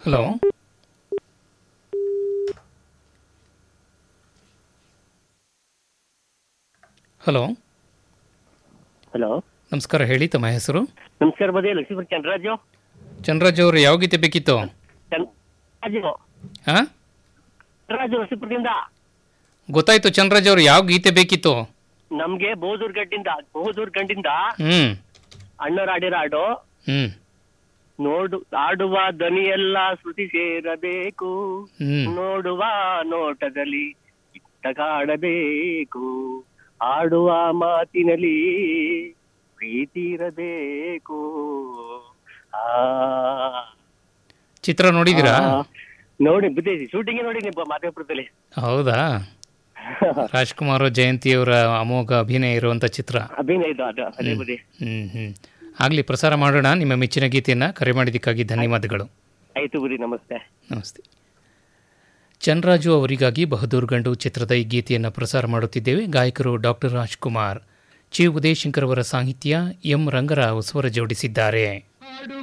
hello hello hello ನಮಸ್ಕಾರ ಹೇಳಿ ತಮ್ಮ ಹೆಸರು ನಮಸ್ಕಾರ ಬದೇ ಲಕ್ಷ್ಮೀಪುರ ಚಂದ್ರರಾಜು ಚಂದ್ರರಾಜ್ ಅವರು ಯಾವ ಗೀತೆ ಬೇಕಿತ್ತು ಚಂದ್ರರಾಜು ಹಾ ಚಂದ್ರರಾಜು ಲಕ್ಷ್ಮೀಪುರದಿಂದ ಗೊತ್ತಾಯ್ತು ಚಂದ್ರರಾಜ್ ಅವರು ಯಾವ ಗೀತೆ ಬೇಕಿತ್ತು ನಮ್ಗೆ ಬಹುದೂರ್ ಗಡ್ಡಿಂದ ಬಹುದೂರ್ ಗಂಡಿಂದ ಹ್ಮ್ ಅಣ್ಣವ್ರು ಆಡಿರೋ ಹಾಡು ಹ್ಮ್ ನೋಡು ಆಡುವ ಧ್ವನಿಯೆಲ್ಲ ಶ್ರುತಿ ಸೇರಬೇಕು ಹ್ಮ್ ನೋಡುವ ನೋಟದಲ್ಲಿ ಇತ್ತ ಕಾಡಬೇಕು ಆಡುವ ಮಾತಿನಲ್ಲಿ ಪ್ರೀತಿ ಇರಬೇಕು ಆ ಚಿತ್ರ ನೋಡಿದ್ದೀರಾ ಆ, ನೋಡಿ ಬುದ್ಧಿ ಶೂಟಿಂಗ್ ನೋಡಿನಿ ಮಾದೇಪುರದಲ್ಲಿ ಹೌದಾ ರಾಜ್ಕುಮಾರ್ ಜಯಂತಿಯವರ ಅಮೋಘ ಅಭಿನಯ ಇರುವಂತ ಚಿತ್ರ ಅಭಿನಯ ಇದು ಅದು ಅದೇ ಬುದ್ಧಿ ಹ್ಮ್ ಹ್ಮ್ ಆಗ್ಲಿ ಪ್ರಸಾರ ಮಾಡೋಣ ನಿಮ್ಮ ಮೆಚ್ಚಿನ ಗೀತೆಯನ್ನ ಕರೆ ಮಾಡಿದ್ದಕ್ಕಾಗಿ ಧನ್ಯವಾದಗಳು ಆಯ್ತು ಬುದ್ಧಿ ನಮಸ್ತೆ ನಮಸ್ತೆ ಚನ್ರಾಜು ಅವರಿಗಾಗಿ ಬಹದ್ದೂರ್ ಗಂಡು ಚಿತ್ರದ ಈ ಗೀತೆಯನ್ನು ಪ್ರಸಾರ ಮಾಡುತ್ತಿದ್ದೇವೆ ಗಾಯಕರು ಡಾಕ್ಟರ್ ರಾಜ್ಕುಮಾರ್ ಚಿ ಉದಯಶಂಕರ್ ಅವರ ಸಾಹಿತ್ಯ ಎಂ ರಂಗರಾವ್ ಸ್ವರ ಜೋಡಿಸಿದ್ದಾರೆ